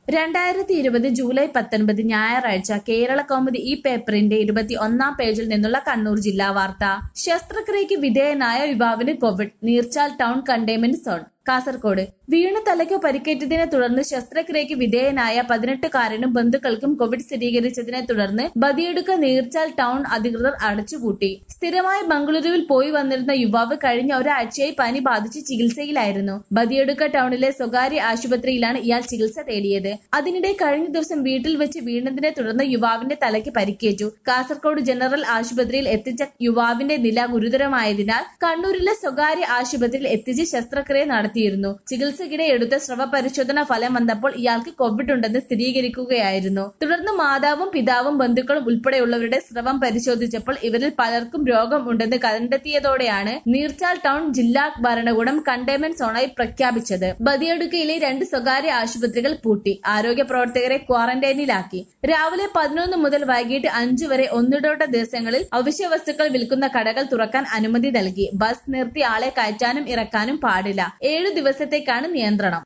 രണ്ടായിരത്തി ഇരുപത് ജൂലൈ പത്തൊൻപത് ഞായറാഴ്ച കേരള കൗമുദി ഈ പേപ്പറിന്റെ ഇരുപത്തി ഒന്നാം പേജിൽ നിന്നുള്ള കണ്ണൂർ ജില്ലാ വാർത്ത ശസ്ത്രക്രിയയ്ക്ക് വിധേയനായ യുവാവിന് Covid Neerchal town containment zone Kasaragod വീണു തലയ്ക്ക് പരിക്കേറ്റതിനെ തുടർന്ന് ശസ്ത്രക്രിയയ്ക്ക് വിധേയനായ പതിനെട്ടുകാരനും ബന്ധുക്കൾക്കും കോവിഡ് സ്ഥിരീകരിച്ചതിനെ തുടർന്ന് ബദിയെടുക്ക നീർച്ചാൽ ടൗൺ അധികൃതർ അടച്ചുപൂട്ടി സ്ഥിരമായി ബംഗളൂരുവിൽ പോയി വന്നിരുന്ന യുവാവ് കഴിഞ്ഞ ഒരാഴ്ചയായി പനി ബാധിച്ച് ചികിത്സയിലായിരുന്നു ബദിയെടുക്ക ടൗണിലെ സ്വകാര്യ ആശുപത്രിയിലാണ് ഇയാൾ ചികിത്സ തേടിയത് അതിനിടെ കഴിഞ്ഞ ദിവസം വീട്ടിൽ വെച്ച് വീണതിനെ തുടർന്ന് യുവാവിന്റെ തലയ്ക്ക് പരിക്കേറ്റു കാസർകോട് ജനറൽ ആശുപത്രിയിൽ എത്തിച്ച യുവാവിന്റെ നില ഗുരുതരമായതിനാൽ കണ്ണൂരിലെ സ്വകാര്യ ആശുപത്രിയിൽ എത്തിച്ച് ശസ്ത്രക്രിയ നടത്തിയിരുന്നു ചികിത്സയ്ക്കിടെ എടുത്ത സ്രവ പരിശോധന ഫലം വന്നപ്പോൾ ഇയാൾക്ക് കോവിഡ് ഉണ്ടെന്ന് സ്ഥിരീകരിക്കുകയായിരുന്നു തുടർന്ന് മാതാവും പിതാവും ബന്ധുക്കളും ഉൾപ്പെടെയുള്ളവരുടെ സ്രവം പരിശോധിച്ചപ്പോൾ ഇവരിൽ പലർക്കും രോഗം ഉണ്ടെന്ന് കണ്ടെത്തിയതോടെയാണ് നീർച്ചാൽ ടൗൺ ജില്ലാ ഭരണകൂടം കണ്ടെയ്ൻമെന്റ് സോണായി പ്രഖ്യാപിച്ചത് ബദിയടുക്കയിലെ രണ്ട് സ്വകാര്യ ആശുപത്രികൾ പൂട്ടി ആരോഗ്യ പ്രവർത്തകരെ ക്വാറന്റൈനിലാക്കി രാവിലെ പതിനൊന്ന് മുതൽ വൈകിട്ട് അഞ്ചു വരെ ഒന്നിടോട്ട ദിവസങ്ങളിൽ അവശ്യ വസ്തുക്കൾ വിൽക്കുന്ന കടകൾ തുറക്കാൻ അനുമതി നൽകി ബസ് നിർത്തി ആളെ കയറ്റാനും ഇറക്കാനും പാടില്ല ഏഴു ദിവസത്തേക്കാണ് നിയന്ത്രണം